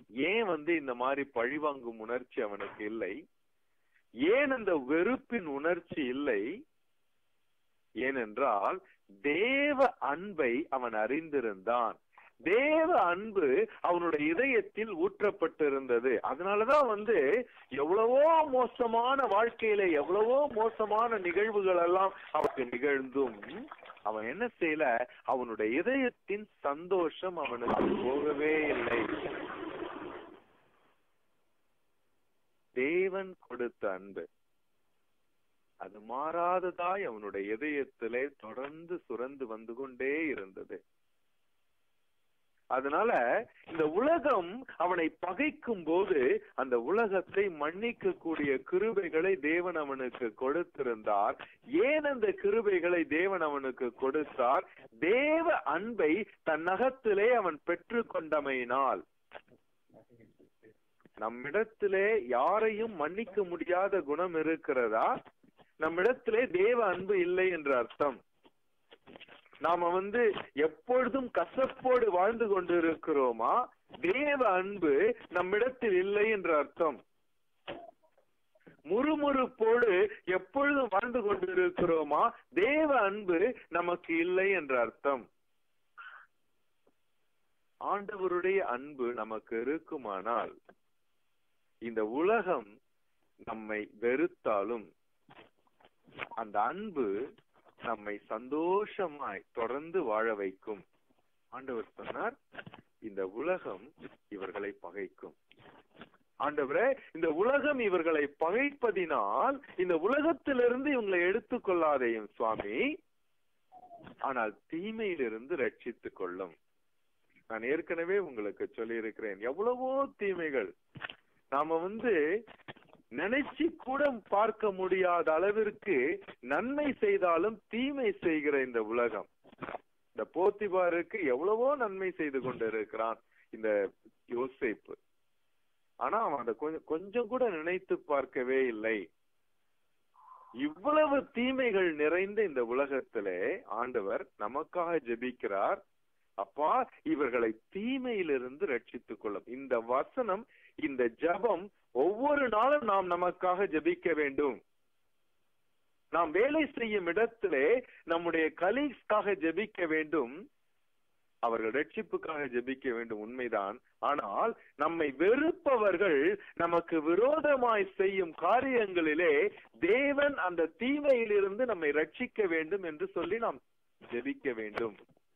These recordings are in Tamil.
ஏன் வந்து இந்த மாதிரி பழிவாங்கும் உணர்ச்சி அவனுக்கு இல்லை ஏன் அந்த வெறுப்பின் உணர்ச்சி இல்லை ஏனென்றால் தேவ அன்பை அவன் அறிந்திருந்தான் தேவ அன்பு அவனுடைய இதயத்தில் ஊற்றப்பட்டிருந்தது அதனாலதான் வந்து எவ்வளவோ மோசமான வாழ்க்கையில எவ்வளவோ மோசமான நிகழ்வுகள் எல்லாம் அவனுக்கு நிகழ்ந்தும் அவன் என்ன செய்யல அவனுடைய இதயத்தின் சந்தோஷம் அவனுக்கு போகவே இல்லை தேவன் கொடுத்த அன்பு அது மாறாததாய் அவனுடைய இதயத்திலே தொடர்ந்து சுரந்து வந்து கொண்டே இருந்தது அதனால இந்த உலகம் அவனை பகைக்கும் போது அந்த உலகத்தை மன்னிக்க கூடிய கிருபைகளை தேவன் அவனுக்கு கொடுத்திருந்தார் ஏன் அந்த கிருபைகளை தேவன் அவனுக்கு கொடுத்தார் தேவ அன்பை தன் நகத்திலே அவன் பெற்று கொண்டமையினால் நம்மிடத்திலே யாரையும் மன்னிக்க முடியாத குணம் இருக்கிறதா நம்மிடத்திலே தேவ அன்பு இல்லை என்ற அர்த்தம் நாம வந்து எப்பொழுதும் கசப்போடு வாழ்ந்து கொண்டிருக்கிறோமா தேவ அன்பு நம்மிடத்தில் இல்லை என்ற அர்த்தம் முறுமுறுப்போடு எப்பொழுதும் வாழ்ந்து கொண்டிருக்கிறோமா தேவ அன்பு நமக்கு இல்லை என்ற அர்த்தம் ஆண்டவருடைய அன்பு நமக்கு இருக்குமானால் இந்த உலகம் நம்மை வெறுத்தாலும் அந்த அன்பு நம்மை சந்தோஷமாய் தொடர்ந்து வாழ வைக்கும் ஆண்டவர் சொன்னார் இந்த உலகம் இவர்களை பகைக்கும் ஆண்டவரே இந்த உலகம் இவர்களை பகைப்பதினால் இந்த உலகத்திலிருந்து இவங்களை எடுத்துக்கொள்ளாதேயும் சுவாமி ஆனால் தீமையிலிருந்து ரட்சித்துக் கொள்ளும் நான் ஏற்கனவே உங்களுக்கு சொல்லியிருக்கிறேன் எவ்வளவோ தீமைகள் நாம வந்து நினைச்சு கூட பார்க்க முடியாத அளவிற்கு நன்மை செய்தாலும் தீமை செய்கிற இந்த உலகம் இந்த போத்திபாருக்கு எவ்வளவோ நன்மை செய்து கொண்டிருக்கிறான் இந்த யோசிப்பு ஆனா அவன் அதை கொஞ்சம் கொஞ்சம் கூட நினைத்து பார்க்கவே இல்லை இவ்வளவு தீமைகள் நிறைந்த இந்த உலகத்திலே ஆண்டவர் நமக்காக ஜெபிக்கிறார் அப்பா இவர்களை தீமையிலிருந்து ரட்சித்துக் கொள்ளும் இந்த வசனம் இந்த ஜபம் ஒவ்வொரு நாளும் நாம் நமக்காக ஜபிக்க வேண்டும் நாம் வேலை செய்யும் இடத்திலே நம்முடைய கலீக்ஸ்க்காக ஜபிக்க வேண்டும் அவர்கள் ரட்சிப்புக்காக ஜபிக்க வேண்டும் உண்மைதான் ஆனால் நம்மை வெறுப்பவர்கள் நமக்கு விரோதமாய் செய்யும் காரியங்களிலே தேவன் அந்த தீமையிலிருந்து நம்மை ரட்சிக்க வேண்டும் என்று சொல்லி நாம் ஜெபிக்க வேண்டும்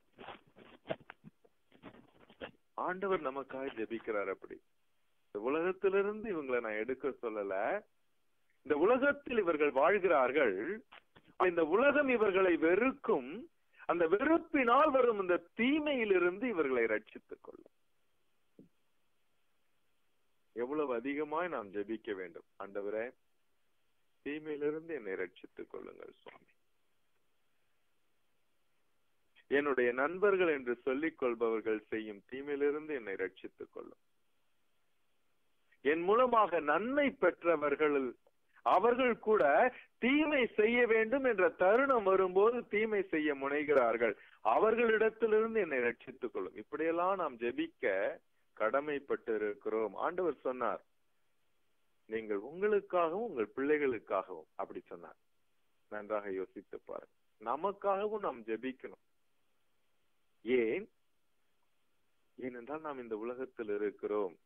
ஆண்டவர் நமக்காக ஜெபிக்கிறார் அப்படி இந்த உலகத்திலிருந்து இவங்களை நான் எடுக்க சொல்லல இந்த உலகத்தில் இவர்கள் வாழ்கிறார்கள் இந்த உலகம் இவர்களை வெறுக்கும் அந்த வெறுப்பினால் வரும் இந்த தீமையிலிருந்து இவர்களை ரட்சித்துக் கொள்ளும் எவ்வளவு அதிகமாய் நாம் ஜெபிக்க வேண்டும் ஆண்டவரே தீமையிலிருந்து என்னை ரட்சித்துக் கொள்ளுங்கள் சுவாமி என்னுடைய நண்பர்கள் என்று சொல்லிக் கொள்பவர்கள் செய்யும் தீமையிலிருந்து என்னை ரட்சித்துக் கொள்ளும் என் மூலமாக நன்மை பெற்றவர்கள் அவர்கள் கூட தீமை செய்ய வேண்டும் என்ற தருணம் வரும்போது தீமை செய்ய முனைகிறார்கள் அவர்களிடத்திலிருந்து என்னை ரட்சித்துக் கொள்ளும் இப்படியெல்லாம் நாம் ஜெபிக்க கடமைப்பட்டு இருக்கிறோம் ஆண்டவர் சொன்னார் நீங்கள் உங்களுக்காகவும் உங்கள் பிள்ளைகளுக்காகவும் அப்படி சொன்னார் நன்றாக யோசித்து பாருங்க நமக்காகவும் நாம் ஜெபிக்கணும் ஏன் ஏனென்றால் நாம் இந்த உலகத்தில் இருக்கிறோம்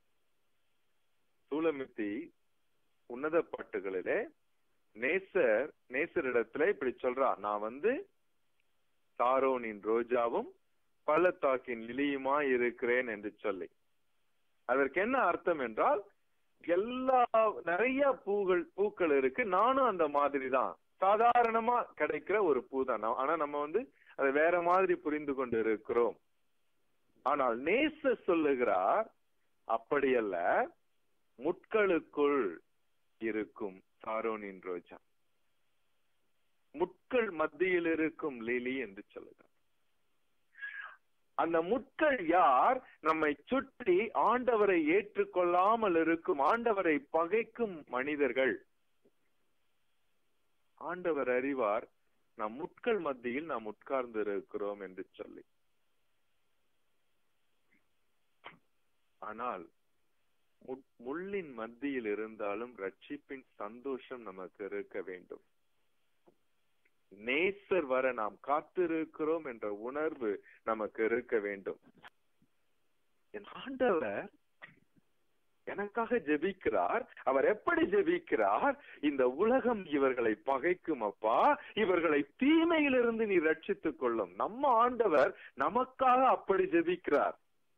சூலமித்தி உன்னத பாட்டுகளிலே நேசர் நேசரிடத்துல இப்படி சொல்றா நான் வந்து சாரோனின் ரோஜாவும் பள்ளத்தாக்கின் லிலியுமா இருக்கிறேன் என்று சொல்லி அதற்கு என்ன அர்த்தம் என்றால் எல்லா நிறைய பூகள் பூக்கள் இருக்கு நானும் அந்த மாதிரி தான் சாதாரணமா கிடைக்கிற ஒரு பூ தான் ஆனா நம்ம வந்து அதை வேற மாதிரி புரிந்து கொண்டு இருக்கிறோம் ஆனால் நேச சொல்லுகிறார் அப்படியல்ல முட்களுக்குள் இருக்கும் சாரோனின் ரோஜா முட்கள் மத்தியில் இருக்கும் லிலி என்று சொல்லுகிறார் அந்த முட்கள் யார் நம்மை சுற்றி ஆண்டவரை ஏற்றுக்கொள்ளாமல் இருக்கும் ஆண்டவரை பகைக்கும் மனிதர்கள் ஆண்டவர் அறிவார் நம் முட்கள் மத்தியில் நாம் உட்கார்ந்து இருக்கிறோம் என்று சொல்லி ஆனால் மு- முள்ளின் மத்தியில் இருந்தாலும் ரட்சிப்பின் சந்தோஷம் நமக்கு இருக்க வேண்டும் நேசர் வர நாம் காத்திருக்கிறோம் என்ற உணர்வு நமக்கு இருக்க வேண்டும் என் ஆண்டவர் எனக்காக ஜெபிக்கிறார் அவர் எப்படி ஜெபிக்கிறார் இந்த உலகம் இவர்களை பகைக்கும் அப்பா இவர்களை தீமையிலிருந்து நீ ரட்சித்துக் கொள்ளும் நம்ம ஆண்டவர் நமக்காக அப்படி ஜெபிக்கிறார்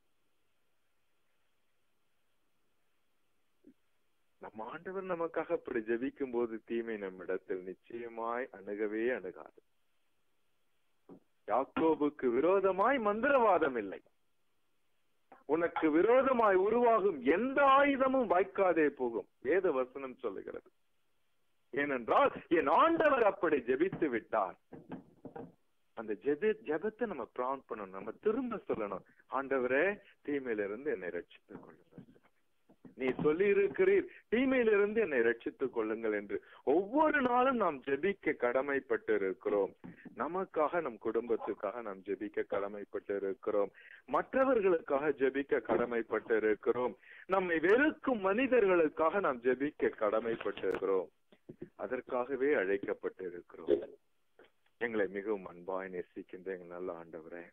நம்ம ஆண்டவர் நமக்காக அப்படி ஜெபிக்கும் போது தீமை நம்மிடத்தில் நிச்சயமாய் அணுகவே அணுகாது யாக்கோபுக்கு விரோதமாய் மந்திரவாதம் இல்லை உனக்கு விரோதமாய் உருவாகும் எந்த ஆயுதமும் வாய்க்காதே போகும் வேத வசனம் சொல்லுகிறது ஏனென்றால் என் ஆண்டவர் அப்படி ஜெபித்து விட்டார் அந்த ஜெபி ஜெபத்தை நம்ம பிரான் பண்ணணும் நம்ம திரும்ப சொல்லணும் ஆண்டவரே தீமையிலிருந்து என்னை ரட்சித்துக் கொள்ளுங்கள் நீ சொல்லி இருக்கிறீர் தீமையிலிருந்து என்னை ரட்சித்துக் கொள்ளுங்கள் என்று ஒவ்வொரு நாளும் நாம் ஜெபிக்க கடமைப்பட்டு இருக்கிறோம் நமக்காக நம் குடும்பத்துக்காக நாம் ஜெபிக்க கடமைப்பட்டு இருக்கிறோம் மற்றவர்களுக்காக ஜெபிக்க கடமைப்பட்டு இருக்கிறோம் நம்மை வெறுக்கும் மனிதர்களுக்காக நாம் ஜெபிக்க கடமைப்பட்டு இருக்கிறோம் அதற்காகவே அழைக்கப்பட்டு இருக்கிறோம் எங்களை மிகவும் அன்பாய் நேசிக்கின்ற எங்கள் நல்ல ஆண்டவரே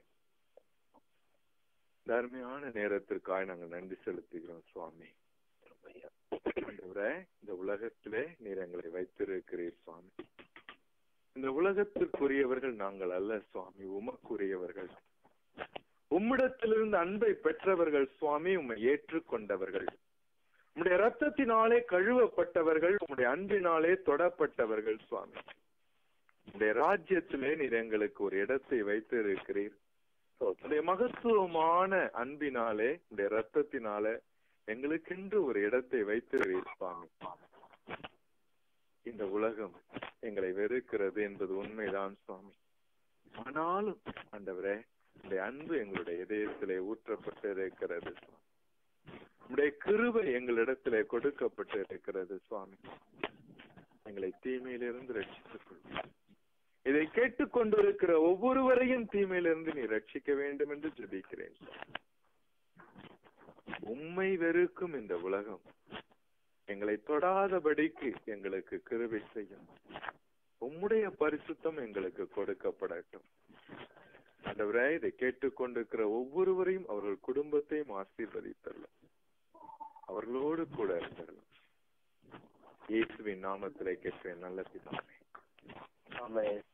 இந்த அருமையான நேரத்திற்காக நாங்கள் நன்றி செலுத்துகிறோம் சுவாமி ஆண்டவரே இந்த உலகத்திலே நீர் எங்களை வைத்திருக்கிறீர் சுவாமி இந்த உலகத்திற்குரியவர்கள் நாங்கள் அல்ல சுவாமி உமக்குரியவர்கள் உம்மிடத்திலிருந்து அன்பை பெற்றவர்கள் சுவாமி உம்மை ஏற்றுக்கொண்டவர்கள் உம்முடைய ரத்தத்தினாலே கழுவப்பட்டவர்கள் உம்முடைய அன்பினாலே தொடப்பட்டவர்கள் சுவாமி உம்முடைய ராஜ்யத்திலே நீர் எங்களுக்கு ஒரு இடத்தை வைத்து இருக்கிறீர் உடைய மகத்துவமான அன்பினாலே உடைய ரத்தத்தினாலே எங்களுக்கென்று ஒரு இடத்தை வைத்திருக்கிறீர் சுவாமி இந்த உலகம் எங்களை வெறுக்கிறது என்பது உண்மைதான் சுவாமி ஆனாலும் ஆண்டவரே உடைய அன்பு எங்களுடைய இதயத்திலே ஊற்றப்பட்டு இருக்கிறது சுவாமி உடைய கிருபை எங்களிடத்திலே கொடுக்கப்பட்டு இருக்கிறது சுவாமி எங்களை தீமையிலிருந்து ரட்சித்துக் கொள்வோம் இதை கேட்டுக்கொண்டிருக்கிற ஒவ்வொருவரையும் தீமையிலிருந்து நீ ரட்சிக்க வேண்டும் என்று ஜெபிக்கிறேன் உம்மை வெறுக்கும் இந்த உலகம் எங்களை தொடாதபடிக்கு எங்களுக்கு கிருபை செய்யும் உம்முடைய பரிசுத்தம் எங்களுக்கு கொடுக்கப்படட்டும் ஆண்டவரே இதை கேட்டுக்கொண்டிருக்கிற ஒவ்வொருவரையும் அவர்கள் குடும்பத்தையும் ஆசீர்வதித்தரலாம் அவர்களோடு கூட இருந்தரலாம் இயேசுவின் நாமத்திலே கேட்கிறேன் நல்ல பிதாவே ஆமென்